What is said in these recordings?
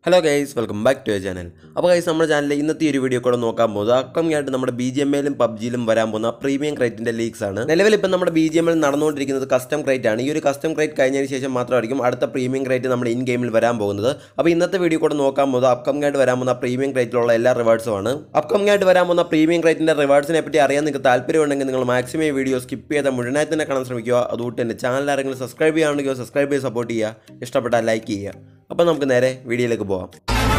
hello guys welcome back to a channel അപ്പോൾ guys നമ്മുടെ ചാനലിൽ ഇന്നത്തെ ഈ ഒരു വീഡിയോ കൂടെ നോക്കാൻ പോകുന്നത് അപ്കമിംഗ് ആയിട്ട് നമ്മുടെ ബി ജി എം എയിലും പബ്ജിയിലും വരാൻ പോകുന്ന പ്രീമിയം ക്രേറ്റിൻ്റെ ലീക്സ് ആണ് നിലവിൽ ഇപ്പം നമ്മുടെ ബി ജി എം എൽ നടന്നുകൊണ്ടിരിക്കുന്നത് കസ്റ്റം ക്രേറ്റ് ആണ് ഈ ഒരു കസ്റ്റം ക്രേറ്റ് കഴിഞ്ഞതിന് ശേഷം മാത്രമായിരിക്കും അടുത്ത പ്രീമിയം ക്രേറ്റ് നമ്മുടെ ഇൻ ഗെയിമിൽ വരാൻ പോകുന്നത് അപ്പോൾ ഇന്നത്തെ വീഡിയോ കൂടെ നോക്കാൻ പോകുന്നത് അപ്കമിംഗ് ആയിട്ട് വരാൻ പോകുന്ന പ്രീമിയം ക്രേറ്റിലുള്ള എല്ലാ റിവാർഡ്സും ആണ് അപ്കമിംഗ് ആയിട്ട് വരാൻ പോകുന്ന പ്രീമിയം ക്രേറ്റിൻ്റെ റിവാർഡ്സിനെ പറ്റി അറിയാൻ നിങ്ങൾക്ക് താല്പര്യമുണ്ടെങ്കിൽ നിങ്ങൾ മാക്സിമം ഈ വീഡിയോ സ്കിപ്പ് ചെയ്ത മുഴുവനായി തന്നെ കാണാൻ ശ്രമിക്കുക അതുകൊണ്ട് തന്നെ ചാനൽ ആരെങ്കിലും സബ്സ്ക്രൈബ് ചെയ്യുകയാണെങ്കിൽ സബ്സ്ക്രൈബ് ചെയ്ത് സപ്പോർട്ട് ചെയ്യുക ഇഷ്ടപ്പെട്ടാൽ ലൈക്ക് ചെയ്യുക അപ്പോൾ നമുക്ക് നേരെ വീഡിയോയിലേക്ക് പോകാം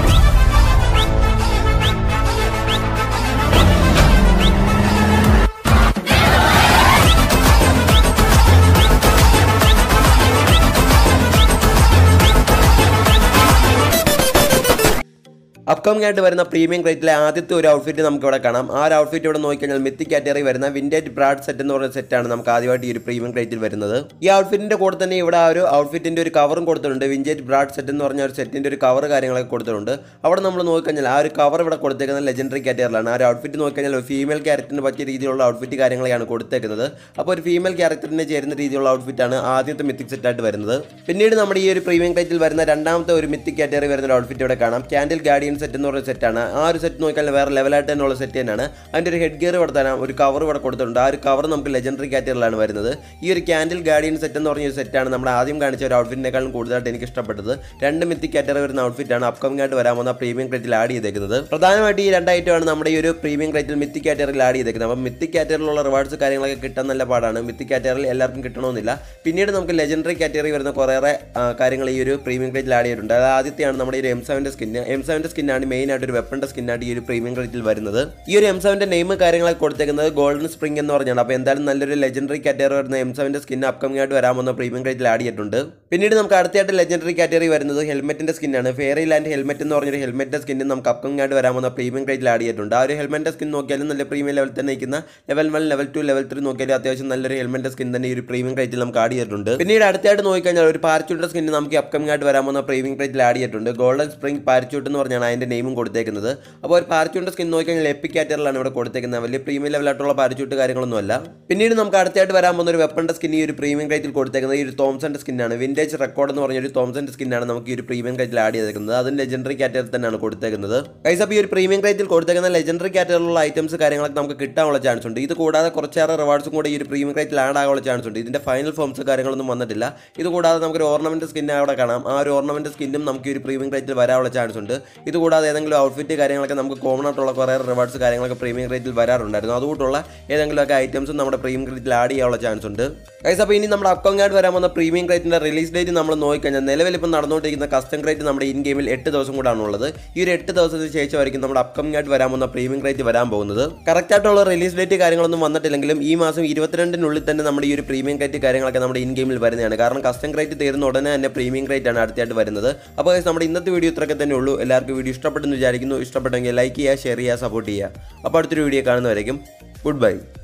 അപ്കമിംഗ് ആയിട്ട് വരുന്ന പ്രീമിയം ക്രേറ്റിലെ ആദ്യത്തെ ഒരു ഔട്ട്ഫിറ്റ് നമുക്ക് ഇവിടെ കാണാം ആ ഒരു ഔട്ട്ഫിറ്റ് ഇവിടെ നോക്കിക്കഴിഞ്ഞാൽ മിത്തി കാറ്റഗറി വരുന്ന വിൻറ്റേജ് ബ്രാഡ് സെറ്റ് എന്ന് പറയുന്ന സെറ്റാണ് നമുക്ക് ആദ്യമായിട്ട് ഈ ഒരു പ്രീമിയം ക്രേറ്റിൽ വരുന്നത് ഈ ഔട്ട്ഫിറ്റിന്റെ കൂടെ തന്നെ ഇവിടെ ആ ഒരു ഔട്ട്ഫിറ്റിന്റെ ഒരു കവറും കൊടുത്തിട്ടുണ്ട് വിൻറ്റേജ് ബ്രാഡ് സെറ്റ് എന്ന് പറഞ്ഞ ഒരു സെറ്റിന്റെ ഒരു കവർ കാര്യങ്ങളൊക്കെ കൊടുത്തിട്ടുണ്ട് അവിടെ നമ്മൾ നോക്കിക്കഴിഞ്ഞാൽ ആ ഒരു കവർ ഇവിടെ കൊടുത്തേക്കുന്നത് ലെജൻഡറി കാറ്റഗറിലാണ് ആ ഒരു ഔട്ട്ഫിറ്റ് നോക്കിക്കഴിഞ്ഞാൽ ഫീമെയിൽ ക്യാരക്ടറിന് പറ്റിയ രീതിയിലുള്ള ഔട്ട്ഫിറ്റ് കാര്യങ്ങളെയാണ് കൊടുത്തേക്കുന്നത് അപ്പോൾ ഒരു ഫീമെയിൽ ക്യാരക്ടറിന് ചേരുന്ന രീതിയിലുള്ള ഔട്ട്ഫിറ്റാണ് ആദ്യത്തെ മിത്തിക് സെറ്റായിട്ട് വരുന്നത് പിന്നീട് നമ്മുടെ ഈ ഒരു പ്രീമിയം ക്രേറ്റിൽ വരുന്ന രണ്ടാമത്തെ ഒരു മിത്തിക് കാറ്റഗറി വരുന്ന ഒരു ഔട്ട്ഫിറ്റ് ഇവിടെ കാണാം ക്യാൻഡിൽ ഗാർഡിയൻ സെറ്റ് എന്ന് പറയുന്ന സെറ്റാണ് ആ ഒരു സെറ്റ് നോക്കിയാൽ വേറെ ലെവലായിട്ട് തന്നെയുള്ള സെറ്റ് തന്നെയാണ് അതിൻ്റെ ഒരു ഹെഡ് ഗിയർ ഇവിടെ തരാം ഒരു കവർ ഇവിടെ കൊടുത്തിട്ടുണ്ട് ആ ഒരു കവർ നമുക്ക് ലെജൻഡറി കാറ്റഗറിലാണ് വരുന്നത് ഈ ഒരു ക്യാൻഡിൽ ഗാർഡിയൻ സെറ്റ് എന്ന് പറഞ്ഞ ഒരു സെറ്റാണ് നമ്മൾ ആദ്യം കാണിച്ച ഒരു ഔട്ട്ഫിറ്റിനേക്കാളും കൂടുതലായിട്ട് എനിക്ക് ഇഷ്ടപ്പെട്ടത് രണ്ട് മിത്തി കാറ്റഗറി വരുന്ന ഔട്ട്ഫിറ്റാണ് അപ്കമിംഗ് ആയിട്ട് വരാൻ പോകുന്ന പ്രീമിയം ക്രേറ്റിൽ ആഡ് ചെയ്തേക്കുന്നത് പ്രധാനമായിട്ട് ഈ രണ്ട് ഐറ്റമാണ് നമ്മുടെ ഈ ഒരു പ്രീമിയം ക്രേറ്റിൽ മിത്തി കാറ്റഗറിയിൽ ആഡ് ചെയ്തേക്കുന്നത് അപ്പം മിത്തി കാറ്റഗറിയിലുള്ള റിവാർഡ്സ് കാര്യങ്ങളൊക്കെ കിട്ടാൻ നല്ല പാടാണ് മിത്തി കാറ്റഗറിയിൽ എല്ലാവർക്കും കിട്ടണമെന്നില്ല പിന്നീട് നമുക്ക് ലെജൻഡറി കാറ്റഗറി വരുന്ന കുറേയേറെ ആ, കാര്യങ്ങൾ ഈ ഒരു പ്രീമിയം ക്രേറ്റിൽ ആഡ് ചെയ്തിട്ടുണ്ട് അത് ആദ്യത്തെയാണ് നമ്മുടെ ഈ ഒരു എം സെവൻ്റെ സ്കിന്ന് എം സെവൻ്റെ സ്കിന്നാണ് മെയിൻ ആയിട്ട് ഒരു വെപ്പൻ്റെ സ്കിന്നായിട്ട് ഈ ഒരു പ്രീമിയം ക്രേറ്റിൽ വരുന്നത് ഈ ഒരു എം സെവൻ്റെ നെയിം കാര്യങ്ങളൊക്കെ കൊടുത്തേക്കുന്നത് ഗോൾഡൻ സ്പ്രിംഗ് എന്ന് പറഞ്ഞാണ് അപ്പോൾ എന്തായാലും നല്ലൊരു ലെജൻഡറി കാറ്റഗറി വരുന്ന എം സെവൻ്റെ സ്കിൻ അപ്കമിംഗ് ആയിട്ട് വരാൻ പോകുന്ന പ്രീമിയം ക്രേറ്റിൽ ആഡ് ചെയ്തിട്ടുണ്ട് പിന്നീട് നമുക്ക് അടുത്തായിട്ട് ലെജൻഡറി കാറ്റഗറി വരുന്നത് ഹെൽമെറ്റിന്റെ സ്കിന്നാണ് ഫെയറി ലാൻഡ് ഹെൽമെറ്റ് എന്ന് പറഞ്ഞൊരു ഹെൽമെറ്റിന്റെ സ്കിന്ന് നമുക്ക് അപ്കമിംഗ് ആയിട്ട് വരാൻ പോകുന്ന പ്രീമിയം ക്രേറ്റിൽ ആഡ് ചെയ്തിട്ടുണ്ട് ആ ഒരു ഹെൽമെറ്റിന്റെ സ്കിൻ നോക്കിയാലും നല്ല പ്രീമിയം ലെവൽ തന്നെ നിൽക്കുന്ന level one level two level three നോക്കിയാലും അത്യാവശ്യം നല്ലൊരു ഹെൽമെറ്റിന്റെ സ്കിൻ തന്നെ ഈ ഒരു പ്രീമിയം ക്രേറ്റിൽ നമുക്ക് ആഡ് ചെയ്തിട്ടുണ്ട് പിന്നീട് അടുത്തായിട്ട് നോക്കിക്കഴിഞ്ഞാൽ ഒരു പാരച്യൂട്ടിന്റെ സ്കിന്ന് നമുക്ക് അപ്കമിംഗ് ആയിട്ട് വരാൻ പോകുന്ന പ്രീമിയം ക്രേറ്റിൽ ആഡ് ചെയ്തിട്ടുണ്ട് ഗോൾഡൻ സ്പ്രിംഗ് പാരച്യൂട്ട് എന്ന് പറഞ്ഞാണ് അതിന്റെ നെയിമും കൊടുത്തേക്കുന്നത് അപ്പോൾ ഒരു പാരച്യൂട്ടിന്റെ സ്കിൻ നോക്കിക്കഴിഞ്ഞാൽ എപ്പിക് കാറ്ററിലാണ് ഇവിടെ കൊടുത്തേക്കുന്നത് വലിയ പ്രീമിയം ലെവലായിട്ടുള്ള പാരച്യൂട്ട് കാര്യങ്ങളൊന്നും അല്ല പിന്നീട് നമുക്ക് അടുത്തായിട്ട് വരാൻ പോകുന്ന ഒരു വെപ്പന്റെ സ്കിൻ ഈ ഒരു പ്രീമിയം ക്രേറ്റിൽ കൊടുത്തേക്കുന്നത് ഈ ഒരു തോംസന്റെ സ്കിന്നാണ് വിന്റേജ് റെക്കോർഡ് എന്ന് പറഞ്ഞ ഒരു തോംസന്റെ സ്കിന്നാണ് നമുക്ക് ഈ ഒരു പ്രീമിയം ക്രേറ്റിൽ ആഡ് ചെയ്തേക്കുന്നത് അതും ലെജൻഡറി കാറ്റഗറി തന്നെയാണ് കൊടുത്തേക്കുന്നത് ഗൈസ് അപ്പോൾ ഈ ഒരു പ്രീമിയം ക്രേറ്റിൽ കൊടുത്തേക്കുന്ന ലെജൻഡറി കാറ്റഗറിയിലുള്ള ഐറ്റംസ് കാര്യങ്ങളൊക്കെ നമുക്ക് കിട്ടാനുള്ള ചാൻസ് ഉണ്ട് ഇത് കൂടാതെ കുറച്ചേറെ റിവാർഡ്സും കൂടി ഈ ഒരു പ്രീമിയം ക്രേറ്റിൽ ആഡ് ആകാനുള്ള ചാൻസ് ഉണ്ട് ഇതിന്റെ ഫൈനൽ ഫോംസ് കാര്യങ്ങളൊന്നും വന്നിട്ടില്ല ഇത് കൂടാതെ നമുക്ക് ഒരു ഓർണമെന്റ് സ്കിൻ അവിടെ കാണാം ആ ഒരു ഓർണമെന്റ് സ്കിന്നും നമുക്ക് ഈ ഒരു പ്രീമിയം ക്രേറ്റിൽ വരാനുള്ള ചാൻസ് ഉണ്ട് ഇത് കൂടാതെ ഏതെങ്കിലും ഔട്ട്ഫിറ്റ് കാര്യങ്ങളൊക്കെ നമുക്ക് കോമൺ ആയിട്ടുള്ള കുറേ റിവാർഡ്സ് കാര്യങ്ങളൊക്കെ പ്രീമിയം ക്രേറ്റിൽ വരാറുണ്ടായിരുന്നു അതുകൊണ്ടുള്ള ഏതെങ്കിലും ഒക്കെ ഐറ്റംസും നമ്മുടെ പ്രീമിയം ക്രേറ്റിൽ ആഡ് ചെയ്യാനുള്ള ചാൻസ് ഉണ്ട് ഗൈസ് അപ്പോൾ ഇനി നമ്മുടെ അക്കൗണ്ട് ആയിട്ട് വരാൻ വന്ന പ്രീമിയം ക്രേറ്റിന്റെ റിലീസ് ഡേറ്റ് നമ്മൾ നോക്കിക്കഴിഞ്ഞാൽ നിലവിൽ ഇപ്പം നടന്നുകൊണ്ടിരിക്കുന്ന കസ്റ്റം ക്രേറ്റ് നമ്മുടെ ഇൻ ഗെയിമിൽ എട്ട് ദിവസം കൂടാണ് ഉള്ളത് ഈ ഒരു എട്ട് ദിവസത്തിന് ശേഷമായിരിക്കും നമ്മുടെ അപ്കമിംഗ് ആയിട്ട് വരാൻ പോകുന്ന പ്രീമിയം ക്രേറ്റ് വരാൻ പോകുന്നത് കറക്റ്റ് ആയിട്ടുള്ള റിലീസ് ഡേറ്റ് കാര്യങ്ങളൊന്നും വന്നിട്ടില്ലെങ്കിലും ഈ മാസം ഇരുപത്തിരണ്ടിനുള്ളിൽ തന്നെ നമ്മുടെ ഈ ഒരു പ്രീമിയം ക്രേറ്റ് കാര്യങ്ങളൊക്കെ നമ്മുടെ ഇൻ ഗെയിമിൽ വരുന്നതാണ് കാരണം കസ്റ്റം ക്രേറ്റ് തീർന്ന ഉടനെ തന്നെ പ്രീമിയം ക്രേറ്റ് ആണ് അടുത്തായിട്ട് വരുന്നത് അപ്പോൾ guys, നമ്മുടെ ഇന്നത്തെ വീഡിയോ ഇത്രയൊക്കെ തന്നെ ഉള്ളൂ എല്ലാവർക്കും വീഡിയോ ഇഷ്ടപ്പെട്ടെന്ന് വിചാരിക്കുന്നു ഇഷ്ടപ്പെട്ടെങ്കിൽ ലൈക്ക് ചെയ്യുക ഷെയർ ചെയ്യുക സപ്പോർട്ട് ചെയ്യുക അപ്പോൾ അടുത്തൊരു വീഡിയോ കാണുന്നവരേക്കും ഗുഡ് ബൈ